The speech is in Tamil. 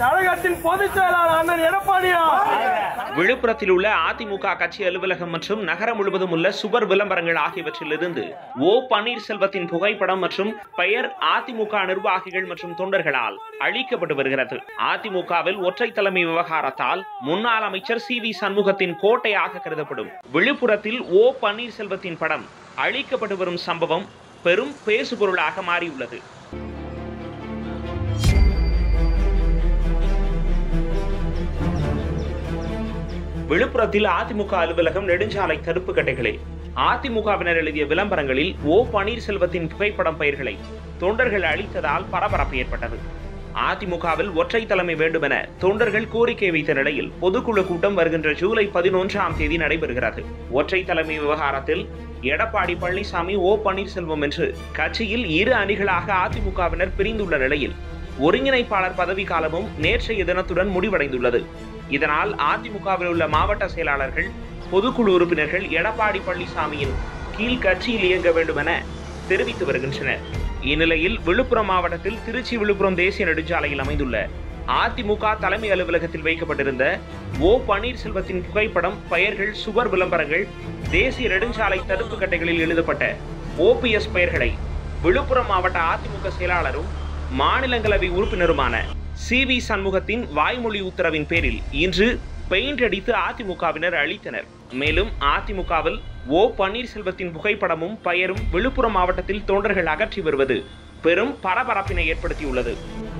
கழகத்தின் பொதுச் செயலாளர் அண்ணன் எடப்பாடியா விழுப்புரத்தில் உள்ள அதிமுக கட்சி அலுவலகம் மற்றும் நகரம் முழுவதும் உள்ள சுவர் விளம்பரங்கள் ஆகியவற்றிலிருந்து ஓ பன்னீர்செல்வத்தின் புகைப்படம் மற்றும் பெயர் அதிமுக நிர்வாகிகள் மற்றும் தொண்டர்களால் அழிக்கப்பட்டு வருகிறது அதிமுகவில் ஒற்றை தலைமை விவகாரத்தால் முன்னாள் அமைச்சர் சி வி சண்முகத்தின் கோட்டையாக கருதப்படும் விழுப்புரத்தில் ஓ பன்னீர்செல்வத்தின் படம் அழிக்கப்பட்டு வரும் சம்பவம் பெரும் பேசுபொருளாக மாறியுள்ளது விழுப்புரத்தில் அதிமுக அலுவலகம் நெடுஞ்சாலை தடுப்பு கட்டைகளில் அதிமுகவினர் எழுதிய விளம்பரங்களில் ஓ பன்னீர்செல்வத்தின் புகைப்படம் பெயர்களை தொண்டர்கள் அளித்ததால் பரபரப்பு ஏற்பட்டது அதிமுகவில் ஒற்றை தலைமை வேண்டும் என தொண்டர்கள் கோரிக்கை வைத்த நிலையில் பொதுக்குழு கூட்டம் வருகின்ற ஜூலை பதினொன்றாம் தேதி நடைபெறுகிறது ஒற்றை தலைமை விவகாரத்தில் எடப்பாடி பழனிசாமி ஓ பன்னீர்செல்வம் என்று கட்சியில் இரு அணிகளாக அதிமுகவினர் பிரிந்துள்ள நிலையில் ஒருங்கிணைப்பாளர் பதவி காலமும் நேற்றைய தினத்துடன் முடிவடைந்துள்ளது இதனால் அதிமுகவில் உள்ள மாவட்ட செயலாளர்கள் பொதுக்குழு உறுப்பினர்கள் எடப்பாடி பழனிசாமியின் கீழ் கட்சியில் இயங்க வேண்டும் என தெரிவித்து வருகின்றனர் இந்நிலையில் விழுப்புரம் மாவட்டத்தில் திருச்சி விழுப்புரம் தேசிய நெடுஞ்சாலையில் அமைந்துள்ள அதிமுக தலைமை அலுவலகத்தில் வைக்கப்பட்டிருந்த ஓ பன்னீர்செல்வத்தின் புகைப்படம் பெயர்கள் சுவர் விளம்பரங்கள் தேசிய நெடுஞ்சாலை தடுப்பு கட்டைகளில் எழுதப்பட்ட ஓபிஎஸ் பெயர்களை விழுப்புரம் மாவட்ட அதிமுக செயலாளரும் மாநிலங்களவை உறுப்பினருமான சி வி சண்முகத்தின் வாய்மொழி உத்தரவின் பேரில் இன்று பெயிண்ட் அடித்து அதிமுகவினர் அளித்தனர் மேலும் அதிமுகவில் ஓ பன்னீர்செல்வத்தின் புகைப்படமும் பெயரும் விழுப்புரம் மாவட்டத்தில் தொண்டர்கள் அகற்றி வருவது பெரும் பரபரப்பினை ஏற்படுத்தியுள்ளது